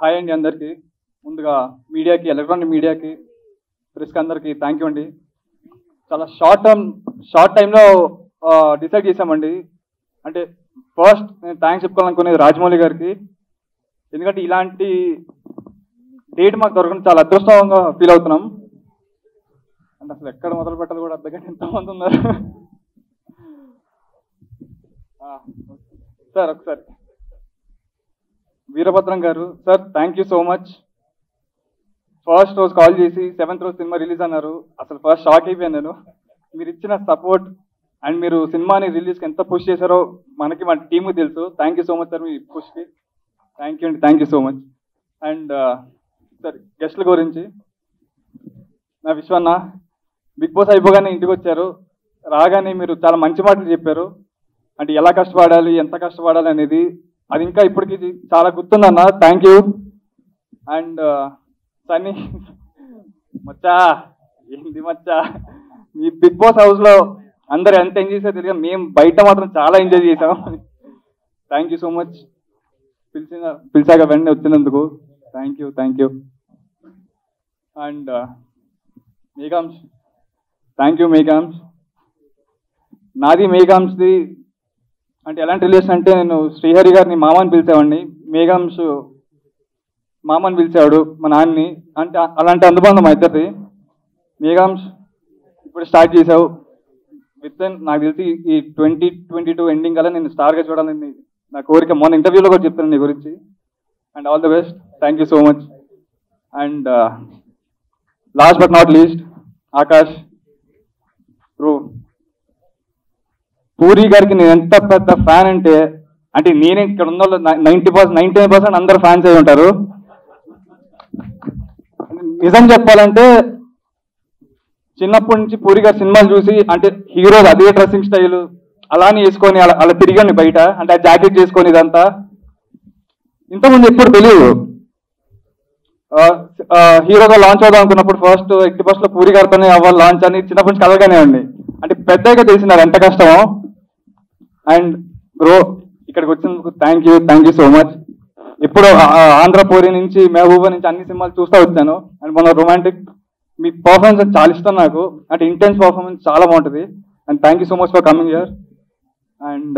Hi అండి అందరికీ ముందుగా మీడియాకి ఎలక్ట్రానిక్ మీడియాకి ప్రెస్కి అందరికీ థ్యాంక్ యూ అండి చాలా షార్ట్ టర్మ్ షార్ట్ టైంలో డిసైడ్ చేసామండి అంటే ఫస్ట్ నేను థ్యాంక్స్ చెప్పుకోవాలనుకునేది రాజమౌళి గారికి ఎందుకంటే ఇలాంటి డేట్ మాకు దొరకడం చాలా అదృష్టంగా ఫీల్ అవుతున్నాం అంటే అసలు ఎక్కడ మొదలు పెట్టాలి కూడా అర్థం ఎంతమంది ఉన్నారు ఆ, సార్ ఒకసారి వీరభద్రం గారు sir thank you so much first రోజు కాల్ చేసి సెవెంత్ రోజు సినిమా రిలీజ్ అన్నారు అసలు ఫస్ట్ షాక్ అయిపోయాను నేను మీరు ఇచ్చిన సపోర్ట్ అండ్ మీరు సినిమాని రిలీజ్కి ఎంత పుష్ చేశారో మనకి మన టీమ్కి తెలుసు thank you so much sir మీ పుష్కి థ్యాంక్ యూ అండి thank you so much and sir గెస్ట్ల గురించి నా విశ్వన్న బిగ్ బాస్ అయిపోగానే ఇంటికి వచ్చారు రాగానే మీరు చాలా మంచి మాటలు చెప్పారు అంటే ఎలా కష్టపడాలి ఎంత కష్టపడాలి అనేది అది ఇంకా ఇప్పటికి ఇది చాలా గుర్తుందన్న థ్యాంక్ యూ అండ్ సన్నీ మచ్చా ఏంది మచ్చా మీ బిగ్ బాస్ హౌస్లో అందరు ఎంత ఎంజాయ్ చేసారో తెలియదు మేము బయట మాత్రం చాలా ఎంజాయ్ చేసాం థ్యాంక్ యూ సో మచ్ పిలిచిన పిలిచాక వెంటనే వచ్చినందుకు thank you thank you and Meghansh thank you Meghansh నాది మేఘాంశ్ది అంటే ఎలాంటి రిలేషన్ అంటే నేను శ్రీహరి గారిని మామని పిలిచేవాడిని మేఘాంశ్ మామని పిలిచాడు మా నాన్నని అంటే అలాంటి అనుబంధం మా ఇద్దరిది మేఘాంశ్ ఇప్పుడు స్టార్ట్ చేసావు విత్ ఇన్ నాకు తెలిసి ఈ ట్వంటీ ట్వంటీ టూ ఎండింగ్ కల్లా నేను స్టార్గా చూడాలని నా కోరిక మొన్న ఇంటర్వ్యూలో కూడా చెప్తాను నీ గురించి and all the best thank you so much and last but not least Akash bro Puri గారికి నేను ఎంత పెద్ద ఫ్యాన్ అంటే అంటే నేనే ఇక్కడ ఉన్న వాళ్ళు ninety percent ninety nine percent అందరు ఫ్యాన్స్ అయి ఉంటారు నిజం చెప్పాలంటే చిన్నప్పటి నుంచి పూరి గారి సినిమాలు చూసి అంటే హీరో అదే డ్రెస్సింగ్ స్టైల్ అలానే వేసుకొని అలా అలా తిరిగాను బయట అంటే ఆ జాకెట్ చేసుకొని ఇదంతా ఇంతకుముందు ఎప్పుడు తెలియదు హీరోగా లాంచ్ అవుదాం అనుకున్నప్పుడు ఫస్ట్ ఎక్టి ఫస్ట్ లో పూరి గారితోనే అవ్వాలి లాంచ్ అని చిన్నప్పటి నుంచి కలగానే ఉంది అంటే పెద్దగా తెలిసింది నాకు ఎంత కష్టమో అండ్ బ్రో ఇక్కడికి వచ్చినందుకు thank you thank you so much ఇప్పుడు ఆంధ్రపూరి నుంచి మహబూబా నుంచి అన్ని సినిమాలు చూస్తూ వచ్చాను అండ్ మన రొమాంటిక్ మీ పర్ఫార్మెన్స్ చాలా ఇష్టం నాకు అంటే ఇంటెన్స్ పర్ఫార్మెన్స్ చాలా బాగుంటుంది and thank you so much for coming year and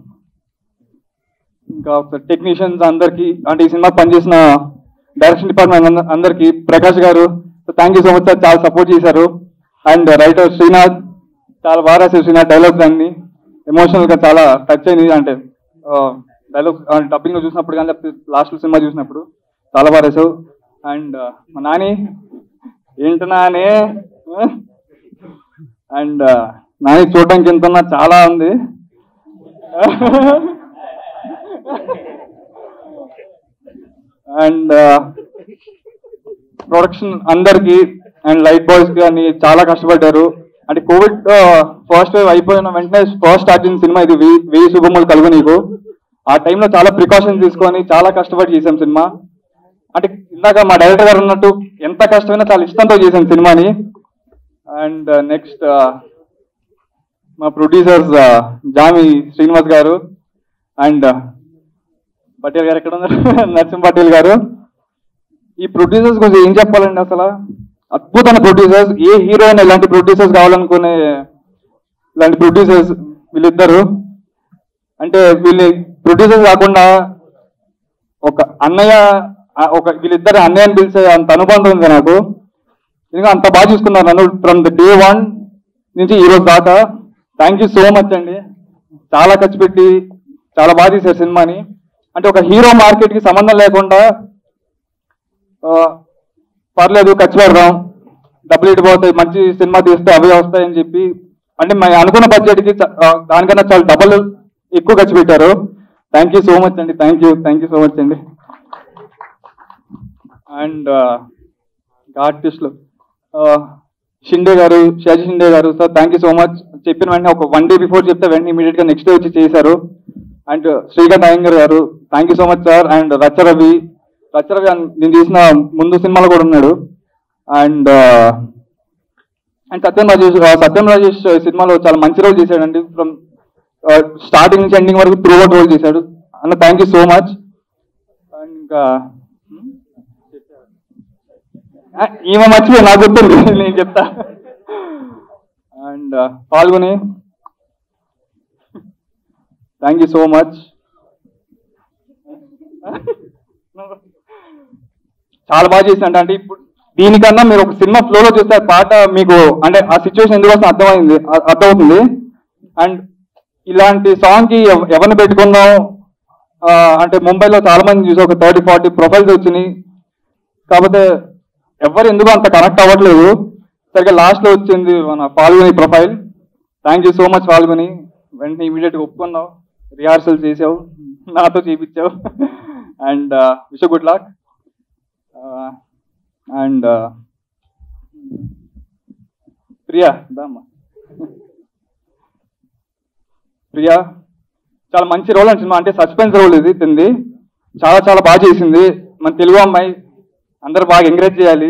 ఇంకా టెక్నీషియన్స్ అందరికీ అంటే ఈ సినిమా పనిచేసిన డైరెక్షన్ డిపార్ట్మెంట్ అందరికీ ప్రకాష్ గారు thank you so much sir చాలా సపోర్ట్ చేశారు అండ్ రైటర్ శ్రీనాథ్ చాలా బాగా రాశారు శ్రీనాథ్ డైలాగ్స్ అన్ని ఎమోషనల్ గా చాలా టచ్ అయింది అంటే డైలాగ్ డబ్బింగ్ చూసినప్పుడు కానీ లేకపోతే లాస్ట్ సినిమా చూసినప్పుడు చాలా బాగా రాశావు అండ్ మా నాని ఏంటి నాని అండ్ నాని చూడడానికి ఎంత ఉన్నా చాలా ఉంది అండ్ ప్రొడక్షన్ అందరికి అండ్ లైట్ బాయ్స్ కానీ చాలా కష్టపడ్డారు అంటే కోవిడ్ ఫస్ట్ వేవ్ అయిపోయిన వెంటనే ఫస్ట్ స్టార్ట్ అయిన సినిమా ఇది వెయ్యి వెయ్యి శుభములు కలుగు నీకు ఆ టైంలో చాలా ప్రికాషన్స్ తీసుకొని చాలా కష్టపడి చేసాం సినిమా అంటే ఇందాక మా డైరెక్టర్ గారు ఉన్నట్టు ఎంత కష్టమైనా చాలా ఇష్టంతో చేసాం సినిమాని అండ్ నెక్స్ట్ మా ప్రొడ్యూసర్స్ జామి శ్రీనివాస్ గారు అండ్ పటేల్ గారు ఎక్కడ ఉన్నారు నరసింహ పటేల్ గారు ఈ ప్రొడ్యూసర్స్ గురించి ఏం చెప్పాలండి అసలు అద్భుతమైన ప్రొడ్యూసర్స్ ఏ హీరోయిన్ ఇలాంటి ప్రొడ్యూసర్స్ కావాలనుకునే ఇలాంటి ప్రొడ్యూసర్స్ వీళ్ళిద్దరు అంటే వీళ్ళు ప్రొడ్యూసర్స్ కాకుండా ఒక అన్నయ్య ఆ ఒక వీళ్ళిద్దరు అన్నయ్య అని పిలిచే అంత అనుబంధం ఉంది నాకు ఇంకా అంత బాగా చూసుకున్నారు నన్ను ఫ్రమ్ ద డే వన్ నుంచి ఈ రోజు దాకా థ్యాంక్ యూ సో మచ్ అండి చాలా ఖర్చు పెట్టి చాలా బాగా తీశారు సినిమాని అంటే ఒక హీరో మార్కెట్ కి సంబంధం లేకుండా ఆ, పర్లేదు ఖర్చు పెడదాం డబ్బులు ఇటుపోతాయి మంచి సినిమా తీస్తే అవే వస్తాయని చెప్పి అంటే మేము అనుకున్న బడ్జెట్ కి చ- ఆ, దానికన్నా చాలా డబ్బులు ఎక్కువ ఖర్చు పెట్టారు థ్యాంక్ యూ సో మచ్ అండి thank you thank you so much అండి అండ్ ఆర్టిస్టులు షిండే గారు షాజీ షిండే గారు sir thank you so much చెప్పిన వెంటనే ఒక వన్ డే బిఫోర్ చెప్తే వెంటనే ఇమీడియట్ గా నెక్స్ట్ డే వచ్చి చేశారు అండ్ శ్రీకాంత్ అయ్యంగర్ గారు thank you so much sir and Racha Ravi Racha Ravi అన్- నేను చేసిన ముందు సినిమాలో కూడా ఉన్నాడు అండ్ అండ్ సత్యం రాజేష్ ఆ, సత్యం రాజేష్ సినిమాలో చాలా మంచి రోల్ చేశాడండి ఫ్రమ్ స్టార్టింగ్ నుంచి ఎండింగ్ వరకు త్రూ అవుట్ రోల్ చేశాడు అన్న thank you so much and ఇంకా ఆ, ఈమె మర్చిపోయి నాకు గుర్తుంది నేను చెప్తా అండ్ పాల్గొని థ్యాంక్ యూ సో మచ్ చాలా బాగా చేసిందంట అంటే ఇప్పుడు దీనికన్నా మీరు ఒక సినిమా ఫ్లోలో చూస్తే ఆ పాట మీకు అంటే ఆ సిచ్యువేషన్ ఎందుకు వస్తుంది అర్థమైంది అ- అర్థమవుతుంది అండ్ ఇలాంటి సాంగ్ కి ఎవ- ఎవరిని పెట్టుకుందాం ఆ, అంటే ముంబైలో చాలా మంది చూసి ఒక థర్టీ ఫార్టీ ప్రొఫైల్స్ వచ్చినాయి కాకపోతే ఎవరు ఎందుకు అంత కనెక్ట్ అవ్వట్లేదు సరిగ్గా లాస్ట్ లో వచ్చింది మన Falguni profile thank you so much Falguni వెంటనే ఇమీడియట్ గా ఒప్పుకున్నావు రిహార్సల్ చేసావు నాతో చేయించావు and wish good luck and Priya దామ్మా ప్రియా చాలా మంచి రోల్ అని సినిమా అంటే సస్పెన్స్ రోల్ ఇది తింది చాలా చాలా బాగా చేసింది మన తెలుగు అమ్మాయి అందరూ బాగా ఎంకరేజ్ చేయాలి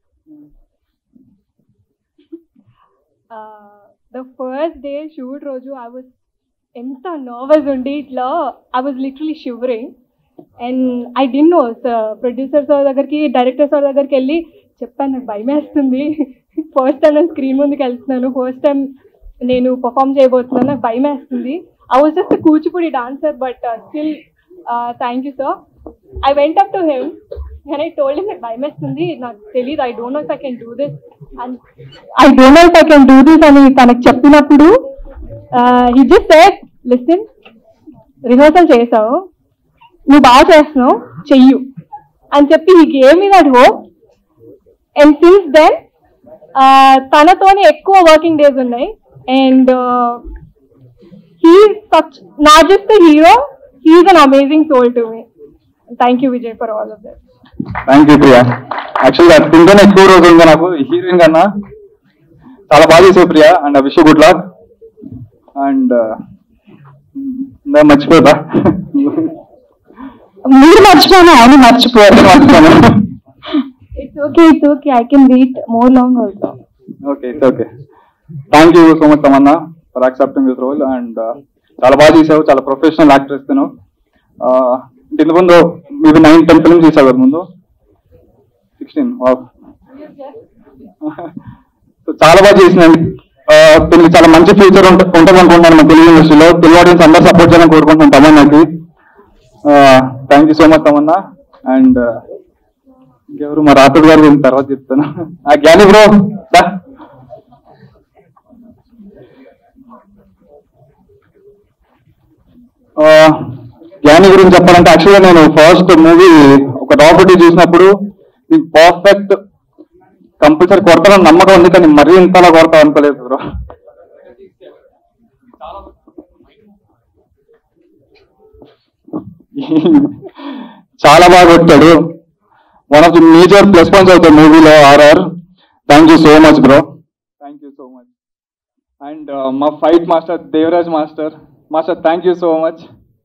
ద ఫస్ట్ డే షూట్ రోజు ఐ వాజ్ ఎంత నర్వస్ ఉండి ఇట్లా I was literally shivering and I did know producer sir దగ్గరికి డైరెక్టర్ సార్ దగ్గరికి వెళ్ళి చెప్పాను నాకు భయం వేస్తుంది ఫస్ట్ టైం నేను స్క్రీన్ ముందుకు వెళ్తున్నాను ఫస్ట్ టైం నేను పర్ఫామ్ చేయబోతున్నాను నాకు భయం వేస్తుంది I was just Kuchipudi dancer but still thank you sir I went up to him and I told నాకు భయం వేస్తుంది నాకు తెలియదు I don't know if I can do this and I don't know if I can do this అని తనకు చెప్పినప్పుడు he just said listen rehearsal చేసావు నువ్వు బాగా చేస్తున్నావు చెయ్యు అని చెప్పి ఈ game that hope and since then తనతోనే ఎక్కువ వర్కింగ్ డేస్ ఉన్నాయి and he such not just the hero he's an amazing soul to me thank you Vijay for all of that thank you Priya యాక్చువల్గా తింటేనే ఎక్కువ రోజు ఉంది నాకు హీరోయిన్ కన్నా చాలా బాగా చేసావు Priya and wish good luck and మర్చిపోతా మీరు మర్చిపోయినా ఆయన మర్చిపోయారు మర్చిపోయాను it's okay it's okay I can wait more long also okay it's okay thank you so much Tamannaah for accepting this role and చాలా బాగా చేసావు చాలా ప్రొఫెషనల్ యాక్ట్రెస్ తిను ఇంత ముందు మీరు నైన్ టెన్ ఫిల్మ్స్ చేసావు కదా ముందు సిక్స్టీన్ సో చాలా బాగా చేసినండి దీనికి చాలా మంచి ఫ్యూచర్ ఉంటుంది అనుకుంటున్నాను మన తెలుగు ఇండస్ట్రీలో తెలుగు ఆడియన్స్ అందరూ సపోర్ట్ చేయాలని కోరుకుంటున్నాను తమన్నాకి thank you so much Tamannaah and ఇంకెవరు మా రాత్రి గారి గురించి తర్వాత చెప్తాను ఆ జ్ఞాని బ్రో దా. ఆ, జ్ఞాని గురించి చెప్పాలంటే యాక్చువల్గా నేను ఫస్ట్ మూవీ ఒక డాక్యుమెంటరీ చూసినప్పుడు ఇది పర్ఫెక్ట్ కంపల్సరీ కొడతానని నమ్మకం ఉంది కానీ మరీ ఇంతలా కొడతా అనుకోలేదు బ్రో చాలా బాగా కొట్టాడు one of the major plus points అవుతాయి మూవీలో RR thank you so much bro thank you so much and మా fight master Devaraj master master thank you so much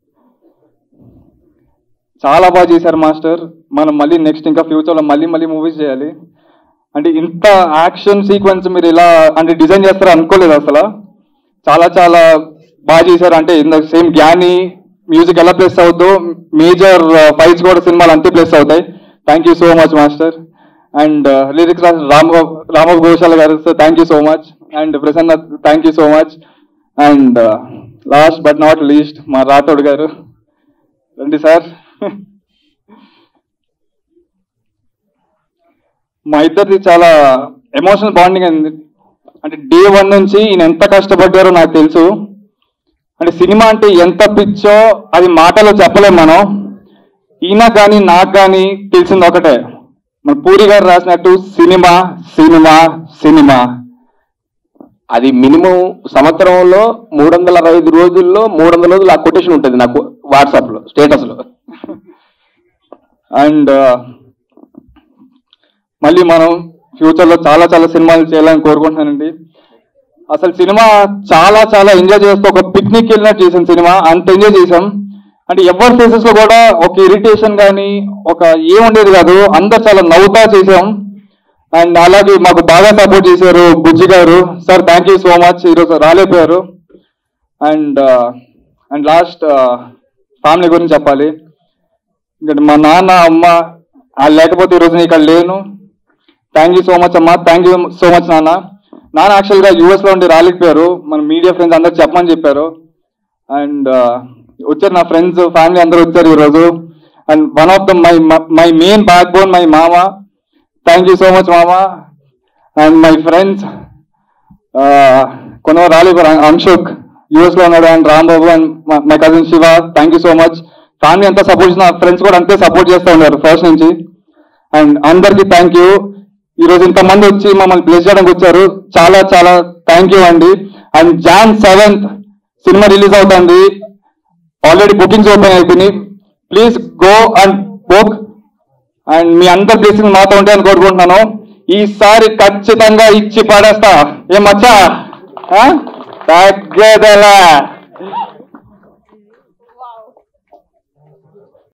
చాలా బాగా చేశారు మాస్టర్ మనం మళ్ళీ నెక్స్ట్ ఇంకా ఫ్యూచర్లో మళ్ళీ మళ్ళీ మూవీస్ చేయాలి అంటే ఇంత యాక్షన్ సీక్వెన్స్ మీరు ఇలా అంటే డిజైన్ చేస్తారో అనుకోలేదు అసలు చాలా చాలా బాగా చేశారు అంటే ఇంత సేమ్ జ్ఞాని మ్యూజిక్ ఎలా ప్లేస్ అవుతుందో మేజర్ ఫైట్స్ కూడా సినిమాలు అంతే ప్లేస్ అవుతాయి thank you so much master and lyrics Rama Rama Ghoshal గారు sir thank you so much and Prasanna thank you so much and last but not least మా రాథోడ్ గారు రండి సార్ మా ఇద్దరిది చాలా ఎమోషనల్ బాండింగ్ అయింది అంటే డే వన్ నుంచి ఈయన ఎంత కష్టపడ్డారో నాకు తెలుసు అంటే సినిమా అంటే ఎంత పిచ్చో అది మాటలో చెప్పలేం మనం ఈయన కానీ నాకు కానీ తెలిసింది ఒకటే మన పూరి గారు రాసినట్టు సినిమా సినిమా సినిమా అది మినిమం సంవత్సరంలో మూడు వందల అరవై ఐదు రోజుల్లో మూడు వందల రోజులు ఆ కొటేషన్ ఉంటుంది నాకు వాట్సాప్ లో స్టేటస్ లో అండ్ మళ్ళీ మనం ఫ్యూచర్లో చాలా చాలా సినిమాలు చేయాలని కోరుకుంటున్నానండి అసలు సినిమా చాలా చాలా ఎంజాయ్ చేస్తూ ఒక పిక్నిక్ వెళ్ళినట్టు చేసాం సినిమా అంత ఎంజాయ్ చేసాం అంటే ఎవరి ఫేసెస్ లో కూడా ఒక ఇరిటేషన్ కానీ ఒక ఏముండేది కాదు అందరు చాలా నవ్వుతా చేసాం అండ్ అలాగే మాకు బాగా సపోర్ట్ చేశారు బుజ్జి గారు sir thank you so much ఈరోజు రాలేకపోయారు అండ్ అండ్ లాస్ట్ ఫ్యామిలీ గురించి చెప్పాలి ఇంకా మా నాన్న అమ్మ వాళ్ళు లేకపోతే ఈరోజు నేను ఇక్కడ లేను థ్యాంక్ యూ సో మచ్ అమ్మా థ్యాంక్ యూ సో మచ్ నాన్న నాన్న యాక్చువల్గా యూఎస్లో ఉండి రాలేకపోయారు మన మీడియా ఫ్రెండ్స్ అందరు చెప్పమని చెప్పారు అండ్ వచ్చారు నా ఫ్రెండ్స్ ఫ్యామిలీ అందరూ వచ్చారు ఈరోజు and one of the my my main backbone my మామ థ్యాంక్ యూ సో మచ్ మామ అండ్ మై ఫ్రెండ్స్ కొన్ని రాలేదు అంశుక్ యూఎస్ లో ఉన్నాడు and Rambabu and my cousin Shiva thank you so much family అంతా సపోర్ట్ చేసిన ఫ్రెండ్స్ కూడా అంతే సపోర్ట్ చేస్తూ ఉన్నారు ఫస్ట్ నుంచి అండ్ అందరికీ థ్యాంక్ యూ ఈ రోజు ఇంతమంది వచ్చి మమ్మల్ని ప్లేస్ చేయడానికి వచ్చారు చాలా చాలా థ్యాంక్ యూ అండి అండ్ జాన్ సెవెంత్ సినిమా రిలీజ్ అవుతుంది ఆల్రెడీ బుకింగ్స్ ఓపెన్ అయిపోయినాయి please go and book and మీ అందరి బ్లెస్సింగ్ మాతో ఉంటాయని కోరుకుంటున్నాను ఈసారి ఖచ్చితంగా ఇచ్చి పడేస్తా ఏం మచ్చా ఆ? తగ్గేదేలా